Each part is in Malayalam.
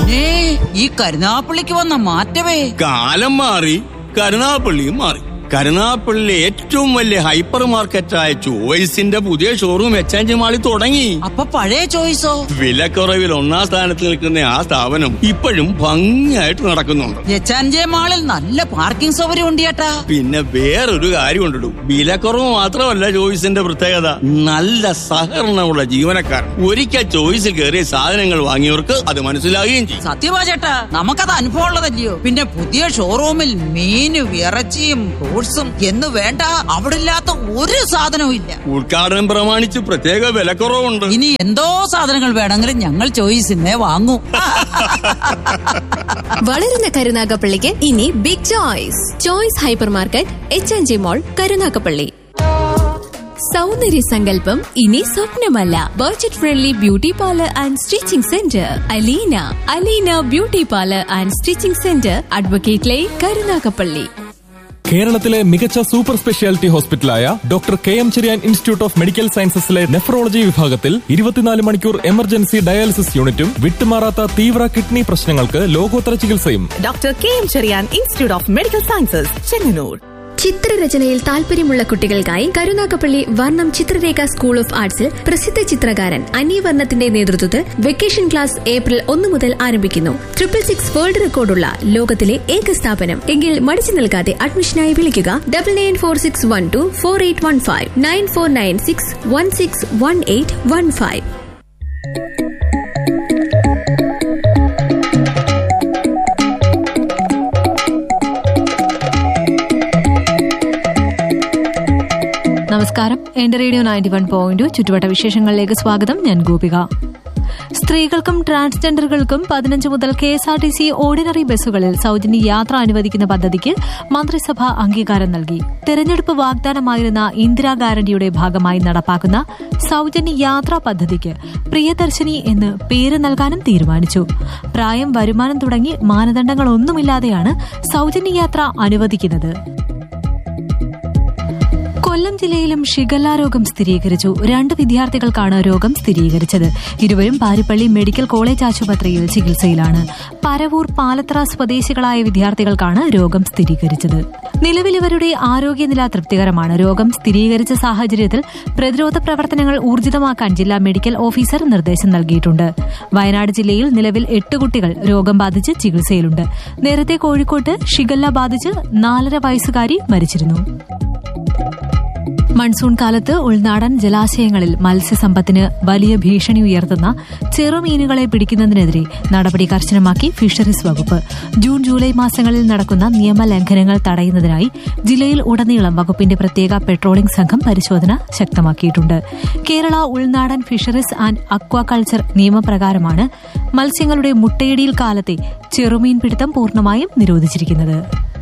പിന്നെ ഈ കരുനാപ്പള്ളിക്ക് വന്ന മാറ്റമേ കാലം മാറി കരുനാപ്പള്ളിയും മാറി കരുനാപ്പള്ളിയിലെ ഏറ്റവും വലിയ ഹൈപ്പർ മാർക്കറ്റായ ചോയ്സിന്റെ പുതിയ ഷോറൂം എക്സ്ചേഞ്ച് മാളിൽ തുടങ്ങി അപ്പൊ പഴയ ചോയ്സോ വിലക്കുറവിൽ ഒന്നാം സ്ഥാനത്ത് നിൽക്കുന്ന ആ സ്ഥാപനം ഇപ്പോഴും ഭംഗിയായിട്ട് നടക്കുന്നുണ്ട് എച്ചാൻജെ മാളിൽ നല്ല പാർക്കിംഗ് സൗകര്യം ഉണ്ട് ചേട്ടാ പിന്നെ വേറൊരു കാര്യം ഉണ്ടിടും വിലക്കുറവ് മാത്രമല്ല ചോയ്സിന്റെ പ്രത്യേകത നല്ല സഹകരണമുള്ള ജീവനക്കാർ ഒരിക്കൽ ചോയ്സിൽ കയറിയ സാധനങ്ങൾ വാങ്ങിയവർക്ക് അത് മനസ്സിലാകുകയും ചെയ്യും സത്യമാ ചേട്ടാ നമുക്കത് അനുഭവം ഉള്ളതല്ലയോ പിന്നെ പുതിയ ഷോറൂമിൽ മീനും ഇറച്ചിയും ഫ്രൂട്ട്സും എന്ന് വേണ്ട അവിടെ ഇല്ലാത്ത ഒരു സാധനവും ഇല്ല ഉദ്ഘാടനം പ്രമാണിച്ച് പ്രത്യേക വിലക്കുറവുണ്ട് ഇനി എന്തോ സാധനങ്ങൾ വേണമെങ്കിലും ഞങ്ങൾ ചോയ്സിന്നേ വാങ്ങൂ വളരുന്ന കരുനാഗപ്പള്ളിക്ക് ഇനി big choice choice hyper market H N G mall Karunagappally സൗന്ദര്യ സങ്കല്പം ഇനി സ്വപ്നമല്ല budget friendly beauty parlour and stitching centre Alina Alina beauty parlour and stitching centre advocate lane Karunagappally കേരളത്തിലെ മികച്ച സൂപ്പർ സ്പെഷ്യാലിറ്റി ഹോസ്പിറ്റലായ doctor K M Cherian institute of medical സയൻസസിലെ നെഫ്രോളജി വിഭാഗത്തിൽ ഇരുപത്തിനാല് മണിക്കൂർ എമർജൻസി ഡയാലിസിസ് യൂണിറ്റും വിട്ടുമാറാത്ത തീവ്ര കിഡ്നി പ്രശ്നങ്ങൾക്ക് ലോകോത്തര ചികിത്സയും doctor K M Cherian institute of medical sciences Chengannur ചിത്രരചനയിൽ താല്പര്യമുള്ള കുട്ടികൾക്കായി കരുനാഗപ്പള്ളി വർണ്ണം ചിത്രരേഖ സ്കൂൾ ഓഫ് ആർട്സിൽ പ്രസിദ്ധ ചിത്രകാരൻ അനി വർണ്ണത്തിന്റെ നേതൃത്വത്തിൽ വെക്കേഷൻ ക്ലാസ് ഏപ്രിൽ ഒന്ന് മുതൽ ആരംഭിക്കുന്നു ട്രിപ്പിൾ സിക്സ് വേൾഡ് റെക്കോർഡുള്ള ലോകത്തിലെ ഏക സ്ഥാപനം എങ്കിൽ മടിച്ചു നിൽക്കാതെ അഡ്മിഷനായി വിളിക്കുക double nine four six one two four eight one five nine four nine six one six one eight one five നമസ്കാരം എന്റെ റേഡിയോ നയൻറ്റി വൺ പോയിന്റ് ചുറ്റുവട്ട വിശേഷങ്ങളിലേക്ക് സ്വാഗതം ഞാൻ ഗോപിക സ്ത്രീകൾക്കും ട്രാൻസ്ജെൻഡറുകൾക്കും പതിനഞ്ച് മുതൽ K S R T C ordinary ബസ്സുകളിൽ സൗജന്യ യാത്ര അനുവദിക്കുന്ന പദ്ധതിക്ക് മന്ത്രിസഭ അംഗീകാരം നൽകി തെരഞ്ഞെടുപ്പ് വാഗ്ദാനമായിരുന്ന ഇന്ദിരാ ഗ്യാരണ്ടിയുടെ ഭാഗമായി നടപ്പാക്കുന്ന സൗജന്യ യാത്രാ പദ്ധതിക്ക് പ്രിയദർശിനി എന്ന് പേര് നൽകാനും തീരുമാനിച്ചു പ്രായം വരുമാനം തുടങ്ങി മാനദണ്ഡങ്ങളൊന്നുമില്ലാതെയാണ് സൗജന്യ യാത്ര അനുവദിക്കുന്നത് കൊല്ലം ജില്ലയിലും ഷിഗല്ല രോഗം സ്ഥിരീകരിച്ചു രണ്ട് വിദ്യാർത്ഥികൾക്കാണ് രോഗം സ്ഥിരീകരിച്ചത് ഇരുവരും പാരിപ്പള്ളി മെഡിക്കൽ കോളേജ് ആശുപത്രിയിൽ ചികിത്സയിലാണ് പരവൂർ പാലത്ര സ്വദേശികളായ വിദ്യാർത്ഥികൾക്കാണ് രോഗം സ്ഥിരീകരിച്ചത് നിലവിൽ ഇവരുടെ ആരോഗ്യനില തൃപ്തികരമാണ് രോഗം സ്ഥിരീകരിച്ച സാഹചര്യത്തിൽ പ്രതിരോധ പ്രവർത്തനങ്ങൾ ഊർജിതമാക്കാൻ ജില്ലാ മെഡിക്കൽ ഓഫീസർ നിർദ്ദേശം നൽകിയിട്ടുണ്ട് വയനാട് ജില്ലയിൽ നിലവിൽ എട്ട് കുട്ടികൾ രോഗം ബാധിച്ച് ചികിത്സയിലുണ്ട് നേരത്തെ കോഴിക്കോട്ട് ഷിഗല്ല ബാധിച്ച് നാലര വയസ്സുകാരി മരിച്ചിരുന്നു മൺസൂൺ കാലത്ത് ഉൾനാടൻ ജലാശയങ്ങളിൽ മത്സ്യസമ്പത്തിന് വലിയ ഭീഷണി ഉയർത്തുന്ന ചെറുമീനുകളെ പിടിക്കുന്നതിനെതിരെ നടപടി കർശനമാക്കി ഫിഷറീസ് വകുപ്പ് ജൂൺ ജൂലൈ മാസങ്ങളിൽ നടക്കുന്ന നിയമലംഘനങ്ങൾ തടയുന്നതിനായി ജില്ലയിൽ ഉടനീളം വകുപ്പിന്റെ പ്രത്യേക പെട്രോളിംഗ് സംഘം പരിശോധന ശക്തമാക്കിയിട്ടുണ്ട് കേരള ഉൾനാടൻ ഫിഷറീസ് ആൻഡ് അക്വാകൾച്ചർ നിയമപ്രകാരമാണ് മത്സ്യങ്ങളുടെ മുട്ടയിടിയിൽ കാലത്തെ ചെറുമീൻ പിടുത്തം പൂർണ്ണമായും നിരോധിച്ചിരിക്കുന്നത്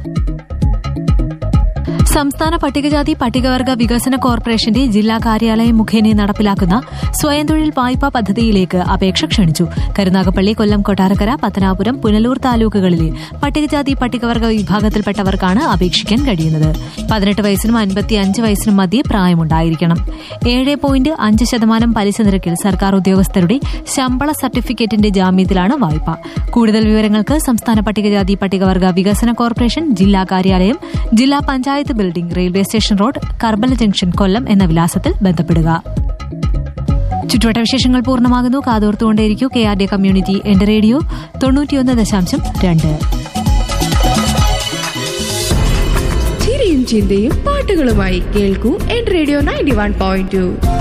സംസ്ഥാന പട്ടികജാതി പട്ടികവർഗ വികസന കോർപ്പറേഷന്റെ ജില്ലാ കാര്യാലയം മുഖേന നടപ്പിലാക്കുന്ന സ്വയം തൊഴിൽ വായ്പാ പദ്ധതിയിലേക്ക് അപേക്ഷ ക്ഷണിച്ചു കരുനാഗപ്പള്ളി കൊല്ലം കൊട്ടാരക്കര പത്തനാപുരം പുനലൂർ താലൂക്കുകളിലെ പട്ടികജാതി പട്ടികവർഗ വിഭാഗത്തിൽപ്പെട്ടവർക്കാണ് അപേക്ഷിക്കാൻ കഴിയുന്നത് പതിനെട്ട് വയസ്സിനും അൻപത്തിയഞ്ച് വയസ്സിനും മധ്യേ പ്രായമുണ്ടായിരിക്കണം ഏഴ് പോയിന്റ് അഞ്ച് ശതമാനം പലിശ നിരക്കിൽ സർക്കാർ ഉദ്യോഗസ്ഥരുടെ ശമ്പള സർട്ടിഫിക്കറ്റിന്റെ ജാമ്യത്തിലാണ് വായ്പ കൂടുതൽ വിവരങ്ങൾക്ക് സംസ്ഥാന പട്ടികജാതി പട്ടികവർഗ വികസന കോർപ്പറേഷൻ ജില്ലാ കാര്യാലയം ജില്ലാ panchayat building railway station road Karbala junction Kollam എന്ന വിലാസത്തിൽ ബന്ധപ്പെടുക ചുറ്റുവട്ട വിശേഷങ്ങൾ പൂർണ്ണമാകുന്നു കാതോർത്തുകൊണ്ടേയിരിക്കൂ കെ ആർ ഡി കമ്മ്യൂണിറ്റി എന്റെ റേഡിയോ തൊണ്ണൂറ്റിയൊന്ന് ദശാംശം രണ്ട് ചിരിയും ചിന്തയും പാട്ടുകളുമായി കേൾക്കൂ N radio ninety one point to